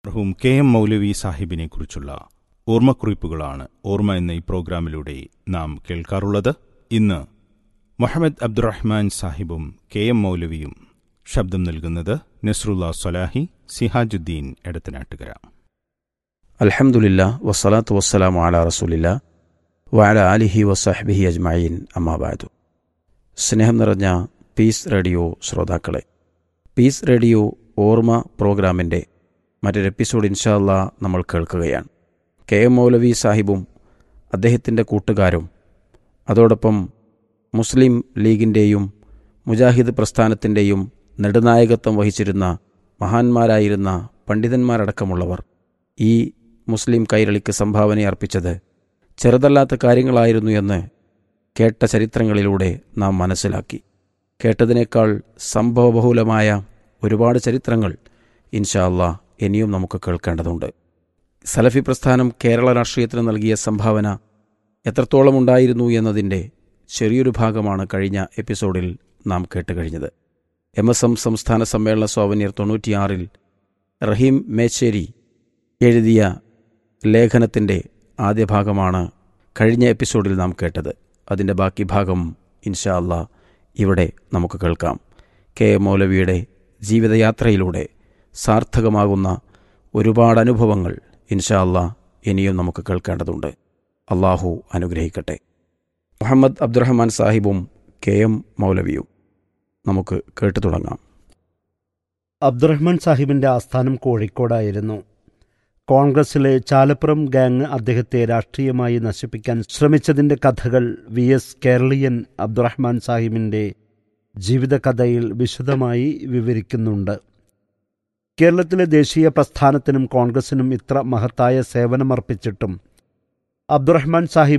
മർഹൂം K M മൗലവി സാഹിബിനെ കുറിച്ചുള്ള ഓർമ്മക്കുറിപ്പുകളാണ് ഓർമ്മ എന്ന ഈ പ്രോഗ്രാമിലൂടെ നാം കേൾക്കാറുള്ളത് ഇന്ന് മുഹമ്മദ് അബ്ദുറഹ്മാൻ സാഹിബും കെ എം മൗലവിയും ശബ്ദം നൽകുന്നത് നസ്രുല്ല സൊലാഹി സിഹാജുദ്ദീൻ എടത്തനാട്ടുകര അൽഹംദുലില്ല വസ്സലാത്തു വസ്സലാമു അല റസൂലില്ല വഅല ആലിഹി വസഹ്ബിഹി അജ്മഈൻ അമ്മാബാദു സ്നേഹം നിറഞ്ഞ പീസ് റേഡിയോ ശ്രോതാക്കളെ പീസ് റേഡിയോ ഓർമ്മ പ്രോഗ്രാമിൻ്റെ മറ്റൊരു എപ്പിസോഡ് ഇൻഷാല്ല നമ്മൾ കേൾക്കുകയാണ് കെ എം മൗലവി സാഹിബും അദ്ദേഹത്തിൻ്റെ കൂട്ടുകാരും അതോടൊപ്പം മുസ്ലിം ലീഗിൻ്റെയും മുജാഹിദ് പ്രസ്ഥാനത്തിൻ്റെയും നെടുനായകത്വം വഹിച്ചിരുന്ന മഹാന്മാരായിരുന്ന പണ്ഡിതന്മാരടക്കമുള്ളവർ ഈ മുസ്ലിം കൈരളിക്ക് സംഭാവന അർപ്പിച്ചത് ചെറുതല്ലാത്ത കാര്യങ്ങളായിരുന്നു എന്ന് കേട്ട ചരിത്രങ്ങളിലൂടെ നാം മനസ്സിലാക്കി കേട്ടതിനേക്കാൾ സംഭവബഹുലമായ ഒരുപാട് ചരിത്രങ്ങൾ ഇൻഷാ അള്ളാ ഇനിയും നമുക്ക് കേൾക്കേണ്ടതുണ്ട് സലഫി പ്രസ്ഥാനം കേരള രാഷ്ട്രീയത്തിന് നൽകിയ സംഭാവന എത്രത്തോളം ഉണ്ടായിരുന്നു എന്നതിൻ്റെ ചെറിയൊരു ഭാഗമാണ് കഴിഞ്ഞ എപ്പിസോഡിൽ നാം കേട്ടുകഴിഞ്ഞത് എം എസ് എം സംസ്ഥാന സമ്മേളന സ്വാവന്യർ തൊണ്ണൂറ്റിയാറിൽ റഹീം മേച്ചേരി എഴുതിയ ലേഖനത്തിൻ്റെ ആദ്യ ഭാഗമാണ് കഴിഞ്ഞ എപ്പിസോഡിൽ നാം കേട്ടത് അതിൻ്റെ ബാക്കി ഭാഗം ഇൻഷാ അല്ലാ ഇവിടെ നമുക്ക് കേൾക്കാം കെ എം മൗലവിയുടെ ജീവിതയാത്രയിലൂടെ സാർത്ഥകമാകുന്ന ഒരുപാട് അനുഭവങ്ങൾ ഇൻഷാ അല്ലാ ഇനിയും നമുക്ക് കേൾക്കേണ്ടതുണ്ട് അള്ളാഹു അനുഗ്രഹിക്കട്ടെ മുഹമ്മദ് അബ്ദുറഹ്മാൻ സാഹിബും കെ എം മൗലവിയും നമുക്ക് കേട്ടു തുടങ്ങാം അബ്ദുറഹ്മാൻ സാഹിബിന്റെ ആസ്ഥാനം കോഴിക്കോടായിരുന്നു കോൺഗ്രസിലെ ചാലപ്പുറം ഗാങ് അദ്ദേഹത്തെ രാഷ്ട്രീയമായി നശിപ്പിക്കാൻ ശ്രമിച്ചതിന്റെ കഥകൾ വി എസ് കേരളീയൻ അബ്ദുറഹ്മാൻ സാഹിബിന്റെ ജീവിതകഥയിൽ വിശദമായി വിവരിക്കുന്നുണ്ട് കേരളത്തിലെ ദേശീയ പ്രസ്ഥാനത്തിനും കോൺഗ്രസിനും ഇത്ര മഹത്തായ സേവനമർപ്പിച്ചിട്ടും അബ്ദുറഹ്മാൻ സാഹിബ്